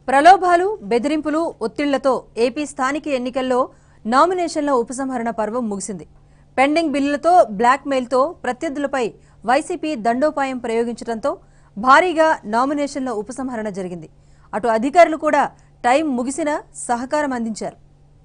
ప్రలోభాలు బెదిరింపులు ఒత్తిళ్లతో ఏపీ స్థానిక ఎన్నికల్లో నామినేషన్ల ఉపసంహరణ పర్వం ముగిసింది పెండింగ్ బిల్లులతో బ్లాక్మెయిల్తో ప్రత్యర్థులపై వైసీపీ దండోపాయం ప్రయోగించడంతో భారీగా నామినేషన్ల ఉపసంహరణ జరిగింది అటు అధికారులు కూడా టైం ముగిసినా సహకారం అందించారు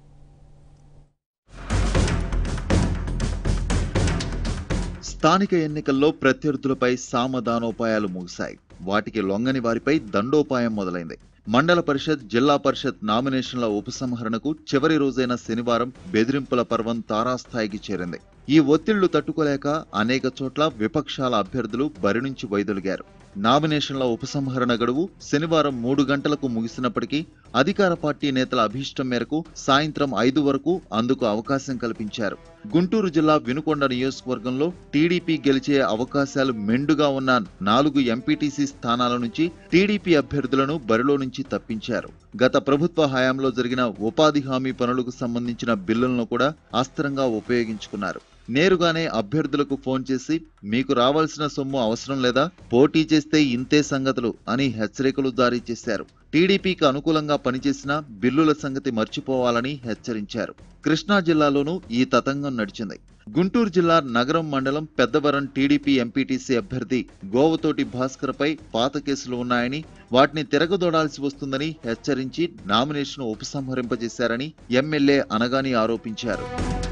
స్థానిక ఎన్నికల్లో ప్రత్యర్థులపై సామధానోపాయాలు ముగిశాయి వాటికి లొంగని వారిపై దండోపాయం మొదలైంది మండల పరిషత్ జిల్లా పరిషత్ నామినేషన్ల ఉపసంహరణకు చివరి రోజైన శనివారం బెదిరింపుల పర్వం తారాస్థాయికి చేరింది ఈ ఒత్తిళ్లు తట్టుకోలేక అనేక చోట్ల విపక్షాల అభ్యర్థులు బరి నుంచి వైదొలిగారు నామినేషన్ల ఉపసంహరణ గడువు శనివారం మూడు గంటలకు ముగిసినప్పటికీ అధికార పార్టీ నేతల అభీష్టం మేరకు సాయంత్రం ఐదు వరకు అందుకు అవకాశం కల్పించారు గుంటూరు జిల్లా వినుకొండ నియోజకవర్గంలో టీడీపీ గెలిచే అవకాశాలు మెండుగా ఉన్న నాలుగు ఎంపీటీసీ స్థానాల నుంచి టీడీపీ అభ్యర్థులను బరిలో నుంచి తప్పించారు గత ప్రభుత్వ హయాంలో జరిగిన ఉపాధి హామీ పనులకు సంబంధించిన బిల్లులను కూడా అస్త్రంగా ఉపయోగించుకున్నారు నేరుగానే అభ్యర్థులకు ఫోన్ చేసి మీకు రావాల్సిన సొమ్ము అవసరం లేదా పోటీ చేస్తే ఇంతే సంగతులు అని హెచ్చరికలు జారీ చేశారు టీడీపీకి అనుకూలంగా పనిచేసిన బిల్లుల సంగతి మర్చిపోవాలని హెచ్చరించారు కృష్ణా జిల్లాలోనూ ఈ తతంగం నడిచింది గుంటూరు జిల్లా నగరం మండలం పెద్దవరం టీడీపీ ఎంపీటీసీ అభ్యర్థి గోవతోటి భాస్కర్ పై పాత కేసులు ఉన్నాయని వాటిని తిరగదోడాల్సి వస్తుందని హెచ్చరించి నామినేషన్ ఉపసంహరింపజేశారని ఎమ్మెల్యే అనగాని ఆరోపించారు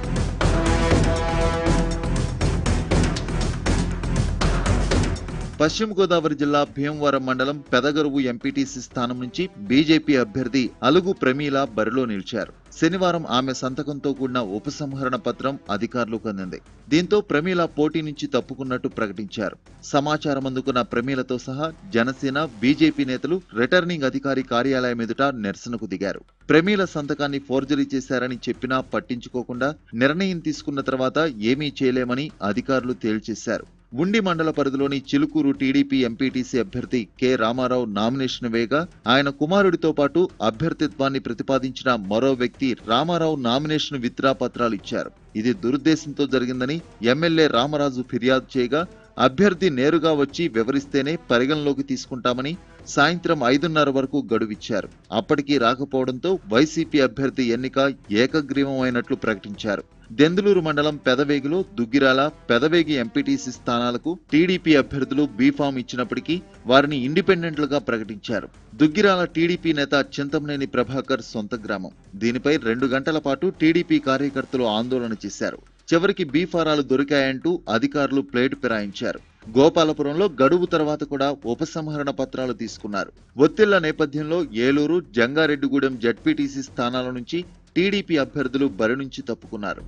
పశ్చిమ గోదావరి జిల్లా భీమవరం మండలం పెదగరువు ఎంపీటీసీ స్థానం నుంచి బీజేపీ అభ్యర్థి అలుగు ప్రమీల బరిలో నిలిచారు శనివారం ఆమె సంతకంతో కూడిన ఉపసంహరణ పత్రం అధికారులకు అందింది దీంతో ప్రమీల పోటీ నుంచి తప్పుకున్నట్టు ప్రకటించారు సమాచారం అందుకున్న ప్రమీలతో సహా జనసేన బీజేపీ నేతలు రిటర్నింగ్ అధికారి కార్యాలయం ఎదుట నిరసనకు దిగారు ప్రమీల సంతకాన్ని ఫోర్జరీ చేశారని చెప్పినా పట్టించుకోకుండా నిర్ణయం తీసుకున్న తర్వాత ఏమీ చేయలేమని అధికారులు తేల్చేశారు ఉండి మండల పరిధిలోని చిలుకూరు టీడీపీ ఎంపీటీసీ అభ్యర్థి కె రామారావు నామినేషన్ వేయగా ఆయన కుమారుడితో పాటు అభ్యర్థిత్వాన్ని ప్రతిపాదించిన మరో వ్యక్తి రామారావు నామినేషన్ విత్డ్రా పత్రాలు ఇచ్చారు ఇది దురుద్దేశంతో జరిగిందని ఎమ్మెల్యే రామరాజు ఫిర్యాదు చేయగా అభ్యర్థి నేరుగా వచ్చి వివరిస్తేనే పరిగణలోకి తీసుకుంటామని సాయంత్రం ఐదున్నర వరకు గడువిచ్చారు అప్పటికీ రాకపోవడంతో వైసీపీ అభ్యర్థి ఎన్నిక ఏకగ్రీవమైనట్లు ప్రకటించారు దెందులూరు మండలం పెదవేగిలో దుగ్గిరాల పెదవేగి ఎంపీటీసీ స్థానాలకు టీడీపీ అభ్యర్థులు బీఫామ్ ఇచ్చినప్పటికీ వారిని ఇండిపెండెంట్లుగా ప్రకటించారు దుగ్గిరాల టీడీపీ నేత చింతమనేని ప్రభాకర్ సొంత గ్రామం దీనిపై రెండు గంటల పాటు టీడీపీ కార్యకర్తలు ఆందోళన చేశారు చివరికి బీఫారాలు దొరికాయంటూ అధికారులు ప్లేట్ ఫిరాయించారు గోపాలపురంలో గడువు తర్వాత కూడా ఉపసంహరణ పత్రాలు తీసుకున్నారు ఒత్తిళ్ల నేపథ్యంలో ఏలూరు జంగారెడ్డిగూడెం జడ్పీటీసీ స్థానాల నుంచి టీడీపీ అభ్యర్థులు బరి నుంచి తప్పుకున్నారు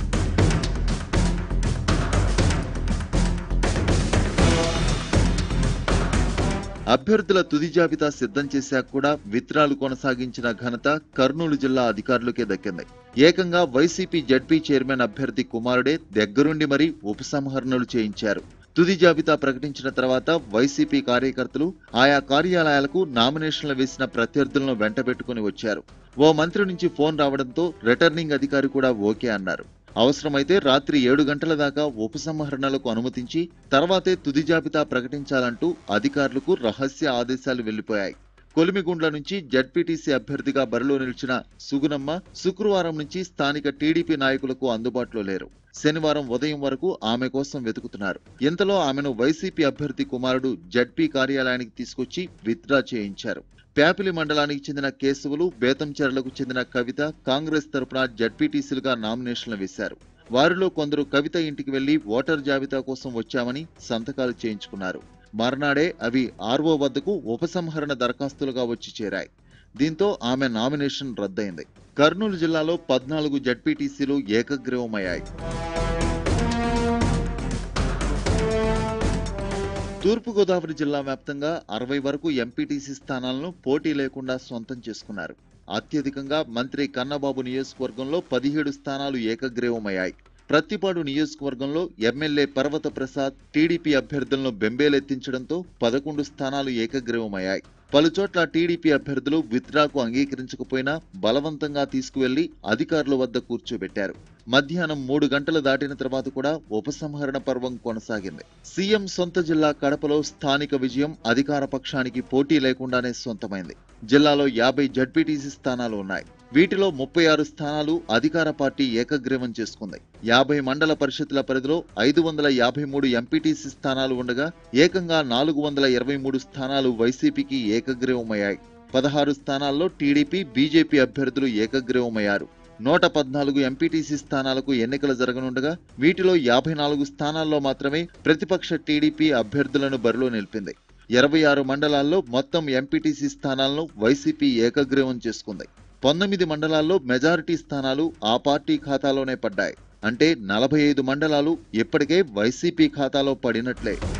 అభ్యర్థుల తుది జాబితా సిద్ధం చేశాక కూడా విత్రాలు కొనసాగించిన ఘనత కర్నూలు జిల్లా అధికారులకే దక్కింది ఏకంగా వైసీపీ జడ్పీ చైర్మన్ అభ్యర్థి కుమారుడే దగ్గరుండి మరీ ఉపసంహరణలు చేయించారు తుది జాబితా ప్రకటించిన తర్వాత వైసీపీ కార్యకర్తలు ఆయా కార్యాలయాలకు నామినేషన్లు వేసిన ప్రత్యర్థులను వెంటబెట్టుకుని వచ్చారు ఓ మంత్రి నుంచి ఫోన్ రావడంతో రిటర్నింగ్ అధికారి కూడా ఓకే అన్నారు అవసరమైతే రాత్రి ఏడు గంటల దాకా ఉపసంహరణలకు అనుమతించి తర్వాతే తుది జాబితా ప్రకటించాలంటూ అధికారులకు రహస్య ఆదేశాలు వెళ్లిపోయాయి కొలిమిగుండ్ల నుంచి జడ్పీటీసీ అభ్యర్థిగా బరిలో నిలిచిన సుగునమ్మ శుక్రవారం నుంచి స్థానిక టీడీపీ నాయకులకు అందుబాటులో లేరు శనివారం ఉదయం వరకు ఆమె కోసం వెతుకుతున్నారు ఇంతలో ఆమెను వైసీపీ అభ్యర్థి కుమారుడు జడ్పీ కార్యాలయానికి తీసుకొచ్చి విత్డ్రా చేయించారు ప్యాపిలి మండలానికి చెందిన కేశవులు బేతంచెరలకు చెందిన కవిత కాంగ్రెస్ తరపున జడ్పీటీసీలుగా నామినేషన్లు వేశారు వారిలో కొందరు కవిత ఇంటికి వెళ్లి ఓటర్ జాబితా కోసం వచ్చామని సంతకాలు చేయించుకున్నారు మర్నాడే అవి ఆర్ఓ వద్దకు ఉపసంహరణ దరఖాస్తులుగా వచ్చి చేరాయి దీంతో ఆమె నామినేషన్ రద్దయింది కర్నూలు జిల్లాలో పద్నాలుగు జడ్పీటీసీలు ఏకగ్రీవమయ్యాయి తూర్పుగోదావరి జిల్లా వ్యాప్తంగా అరవై వరకు ఎంపీటీసీ స్థానాలను పోటీ లేకుండా సొంతం చేసుకున్నారు అత్యధికంగా మంత్రి కన్నబాబు నియోజకవర్గంలో పదిహేడు స్థానాలు ఏకగ్రీవమయ్యాయి ప్రత్తిపాడు నియోజకవర్గంలో ఎమ్మెల్యే పర్వత ప్రసాద్ టీడీపీ అభ్యర్థులను బెంబేలెత్తించడంతో పదకొండు స్థానాలు ఏకగ్రీవమయ్యాయి పలుచోట్ల టీడీపీ అభ్యర్థులు విత్డ్రాకు అంగీకరించకపోయినా బలవంతంగా తీసుకువెళ్లి అధికారుల వద్ద కూర్చోబెట్టారు మధ్యాహ్నం మూడు గంటలు దాటిన తర్వాత కూడా ఉపసంహరణ పర్వం కొనసాగింది సీఎం సొంత జిల్లా కడపలో స్థానిక విజయం అధికార పక్షానికి పోటీ లేకుండానే సొంతమైంది జిల్లాలో యాభై జడ్పీటీసీ స్థానాలు ఉన్నాయి వీటిలో ముప్పై ఆరు స్థానాలు అధికార పార్టీ ఏకగ్రీవం చేసుకుంది యాభై మండల పరిషత్ల పరిధిలో ఐదు వందల యాభై మూడు ఎంపీటీసీ స్థానాలు ఉండగా ఏకంగా నాలుగు వందల ఇరవై మూడు స్థానాలు వైసీపీకి ఏకగ్రీవమయ్యాయి పదహారు స్థానాల్లో టీడీపీ బీజేపీ అభ్యర్థులు ఏకగ్రీవమయ్యారు నూట పద్నాలుగు ఎంపీటీసీ స్థానాలకు ఎన్నికలు జరగనుండగా వీటిలో యాభై నాలుగు స్థానాల్లో మాత్రమే ప్రతిపక్ష టీడీపీ అభ్యర్థులను బరిలో నిలిపింది ఇరవై ఆరు మండలాల్లో మొత్తం ఎంపీటీసీ స్థానాలను వైసీపీ ఏకగ్రీవం చేసుకుంది పంతొమ్మిది మండలాల్లో మెజారిటీ స్థానాలు ఆ పార్టీ ఖాతాలోనే పడ్డాయి అంటే నలభై ఐదు మండలాలు ఇప్పటికే వైసీపీ ఖాతాలో పడినట్లే